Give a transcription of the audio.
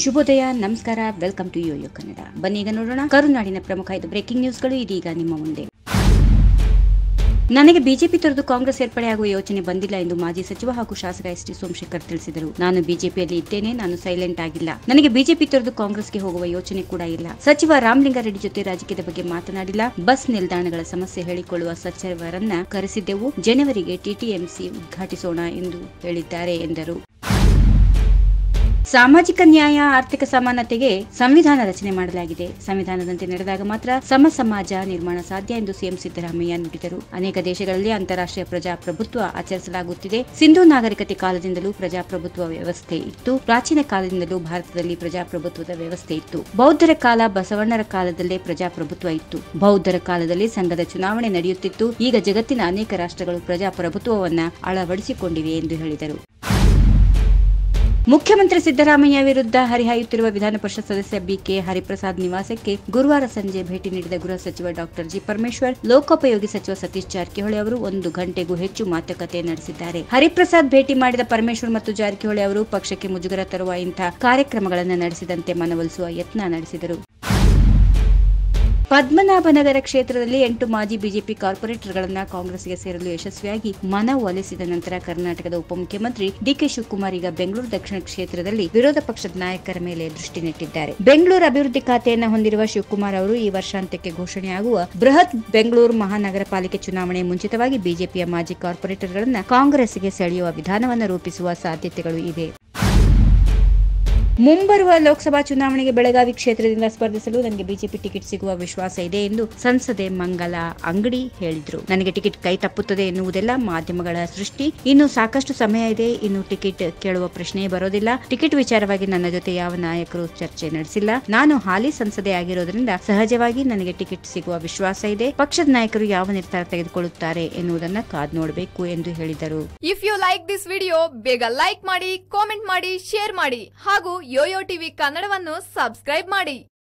ಶುಭೋದಯ ನಮಸ್ಕಾರ welcome to Yoyo Kannada ಬನ್ನಿ ಈಗ ನೋಡೋಣ ಕರುನಾಡಿನ ಪ್ರಮುಖ ಐದು ಬ್ರೇಕಿಂಗ್ ನ್ಯೂಸ್ಗಳು ಇದೀಗ ನಿಮ್ಮ ಮುಂದೆ ನನಗೆ ಬಿಜೆಪಿ ತೊರೆದು ಕಾಂಗ್ರೆಸ್ ಸೇರ್ಪಡೆಯಾಗುವ ಯೋಚನೆ ಬಂದಿಲ್ಲ ಎಂದು ಮಾಜಿ ಸಚಿವ ಹಾಗೂ ಶಾಸಕ ಎಸ್ ಟಿ ಸೋಮಶೇಖರ್ ತಿಳಿಸಿದರು ನಾನು ಬಿಜೆಪಿಯಲ್ಲಿ ಇದ್ದೇನೆ ನಾನು ಸೈಲೆಂಟ್ ಆಗಿಲ್ಲ ನನಗೆ ಬಿಜೆಪಿ ತೊರೆದು ಕಾಂಗ್ರೆಸ್ಗೆ ಹೋಗುವ ಯೋಚನೆ ಕೂಡ ಇಲ್ಲ ಸಚಿವ ರಾಮಲಿಂಗಾರೆಡ್ಡಿ ಜೊತೆ ರಾಜಕೀಯದ ಬಗ್ಗೆ ಮಾತನಾಡಿಲ್ಲ ಬಸ್ ನಿಲ್ದಾಣಗಳ ಸಮಸ್ಯೆ ಹೇಳಿಕೊಳ್ಳುವ ಸಚಿವರನ್ನ ಕರೆಸಿದ್ದೆವು ಜನವರಿಗೆ ಟಿಟಿಎಂಸಿ ಉದ್ಘಾಟಿಸೋಣ ಎಂದು ಹೇಳಿದ್ದಾರೆ ಎಂದರು ಸಾಮಾಜಿಕ ನ್ಯಾಯ ಆರ್ಥಿಕ ಸಮಾನತೆಗೆ ಸಂವಿಧಾನ ರಚನೆ ಮಾಡಲಾಗಿದೆ ಸಂವಿಧಾನದಂತೆ ನಡೆದಾಗ ಮಾತ್ರ ಸಮ ಸಮಾಜ ನಿರ್ಮಾಣ ಸಾಧ್ಯ ಎಂದು ಸಿಎಂ ಸಿದ್ದರಾಮಯ್ಯ ನುಡಿದರು ಅನೇಕ ದೇಶಗಳಲ್ಲಿ ಅಂತಾರಾಷ್ಟ್ರೀಯ ಪ್ರಜಾಪ್ರಭುತ್ವ ಆಚರಿಸಲಾಗುತ್ತಿದೆ ಸಿಂಧು ನಾಗರಿಕತೆ ಕಾಲದಿಂದಲೂ ಪ್ರಜಾಪ್ರಭುತ್ವ ವ್ಯವಸ್ಥೆ ಇತ್ತು ಪ್ರಾಚೀನ ಕಾಲದಿಂದಲೂ ಭಾರತದಲ್ಲಿ ಪ್ರಜಾಪ್ರಭುತ್ವದ ವ್ಯವಸ್ಥೆ ಇತ್ತು ಬೌದ್ಧರ ಕಾಲ ಬಸವಣ್ಣರ ಕಾಲದಲ್ಲೇ ಪ್ರಜಾಪ್ರಭುತ್ವ ಇತ್ತು ಬೌದ್ಧರ ಕಾಲದಲ್ಲಿ ಸಂಘದ ಚುನಾವಣೆ ನಡೆಯುತ್ತಿತ್ತು ಈಗ ಜಗತ್ತಿನ ಅನೇಕ ರಾಷ್ಟ್ರಗಳು ಪ್ರಜಾಪ್ರಭುತ್ವವನ್ನ ಅಳವಡಿಸಿಕೊಂಡಿವೆ ಎಂದು ಹೇಳಿದರು ಮುಖ್ಯಮಂತ್ರಿ ಸಿದ್ದರಾಮಯ್ಯ ವಿರುದ್ಧ ಹರಿಹಾಯುತ್ತಿರುವ ವಿಧಾನ ಪರಿಷತ್ ಸದಸ್ಯ ಬಿಕೆ ಹರಿಪ್ರಸಾದ್ ನಿವಾಸಕ್ಕೆ ಗುರುವಾರ ಸಂಜೆ ಭೇಟಿ ನೀಡಿದ ಗೃಹ ಸಚಿವ ಡಾಕ್ಟರ್ ಜಿ ಪರಮೇಶ್ವರ್ ಲೋಕೋಪಯೋಗಿ ಸಚಿವ ಸತೀಶ್ ಜಾರಕಿಹೊಳಿ ಅವರು ಒಂದು ಗಂಟೆಗೂ ಹೆಚ್ಚು ಮಾತುಕತೆ ನಡೆಸಿದ್ದಾರೆ ಹರಿಪ್ರಸಾದ್ ಭೇಟಿ ಮಾಡಿದ ಪರಮೇಶ್ವರ್ ಮತ್ತು ಜಾರಕಿಹೊಳಿ ಅವರು ಪಕ್ಷಕ್ಕೆ ಮುಜುಗರ ತರುವ ಇಂಥ ಕಾರ್ಯಕ್ರಮಗಳನ್ನು ನಡೆಸಿದಂತೆ ಮನವೊಲಿಸುವ ಯತ್ನ ನಡೆಸಿದರು ಪದ್ಮನಾಭನಗರ ಕ್ಷೇತ್ರದಲ್ಲಿ ಎಂಟು ಮಾಜಿ ಬಿಜೆಪಿ ಕಾರ್ಪೊರೇಟರ್ಗಳನ್ನ ಕಾಂಗ್ರೆಸ್ಗೆ ಸೇರಲು ಯಶಸ್ವಿಯಾಗಿ ಮನವೊಲಿಸಿದ ನಂತರ ಕರ್ನಾಟಕದ ಉಪಮುಖ್ಯಮಂತ್ರಿ ಡಿಕೆ ಶಿವಕುಮಾರ್ ಈಗ ಬೆಂಗಳೂರು ದಕ್ಷಿಣ ಕ್ಷೇತ್ರದಲ್ಲಿ ವಿರೋಧ ಪಕ್ಷದ ನಾಯಕರ ಮೇಲೆ ದೃಷ್ಟಿ ನೆಟ್ಟಿದ್ದಾರೆ ಬೆಂಗಳೂರು ಅಭಿವೃದ್ಧಿ ಖಾತೆಯನ್ನು ಹೊಂದಿರುವ ಶಿವಕುಮಾರ್ ಅವರು ಈ ವರ್ಷಾಂತ್ಯಕ್ಕೆ ಘೋಷಣೆಯಾಗುವ ಬೃಹತ್ ಬೆಂಗಳೂರು ಮಹಾನಗರ ಪಾಲಿಕೆ ಚುನಾವಣೆ ಮುಂಚಿತವಾಗಿ ಬಿಜೆಪಿಯ ಮಾಜಿ ಕಾರ್ಪೊರೇಟರ್ಗಳನ್ನ ಕಾಂಗ್ರೆಸ್ಗೆ ಸೆಳೆಯುವ ವಿಧಾನವನ್ನು ರೂಪಿಸುವ ಸಾಧ್ಯತೆಗಳು ಇವೆ ಮುಂಬರುವ ಲೋಕಸಭಾ ಚುನಾವಣೆಗೆ ಬೆಳಗಾವಿ ಕ್ಷೇತ್ರದಿಂದ ಸ್ಪರ್ಧಿಸಲು ನನಗೆ ಬಿಜೆಪಿ ಟಿಕೆಟ್ ಸಿಗುವ ವಿಶ್ವಾಸ ಇದೆ ಎಂದು ಸಂಸದೆ ಮಂಗಲ ಅಂಗಡಿ ಹೇಳಿದ್ರು ನನಗೆ ಟಿಕೆಟ್ ಕೈ ತಪ್ಪುತ್ತದೆ ಎನ್ನುವುದೆಲ್ಲ ಮಾಧ್ಯಮಗಳ ಸೃಷ್ಟಿ ಇನ್ನು ಸಾಕಷ್ಟು ಸಮಯ ಇದೆ ಇನ್ನು ಟಿಕೆಟ್ ಕೇಳುವ ಪ್ರಶ್ನೆಯೇ ಬರೋದಿಲ್ಲ ಟಿಕೆಟ್ ವಿಚಾರವಾಗಿ ನನ್ನ ಜೊತೆ ಯಾವ ನಾಯಕರು ಚರ್ಚೆ ನಡೆಸಿಲ್ಲ ನಾನು ಹಾಲಿ ಸಂಸದೆ ಆಗಿರೋದ್ರಿಂದ ಸಹಜವಾಗಿ ನನಗೆ ಟಿಕೆಟ್ ಸಿಗುವ ವಿಶ್ವಾಸ ಇದೆ ಪಕ್ಷದ ನಾಯಕರು ಯಾವ ನಿರ್ಧಾರ ತೆಗೆದುಕೊಳ್ಳುತ್ತಾರೆ ಎನ್ನುವುದನ್ನ ಕಾದ್ ನೋಡಬೇಕು ಎಂದು ಹೇಳಿದರು if you like this video ಬೇಗ ಲೈಕ್ ಮಾಡಿ ಕಾಮೆಂಟ್ ಮಾಡಿ ಶೇರ್ ಮಾಡಿ ಹಾಗೂ ಯೋಯೋ ಟಿವಿ ಕನ್ನಡವನ್ನು ಸಬ್ಸ್ಕ್ರೈಬ್ ಮಾಡಿ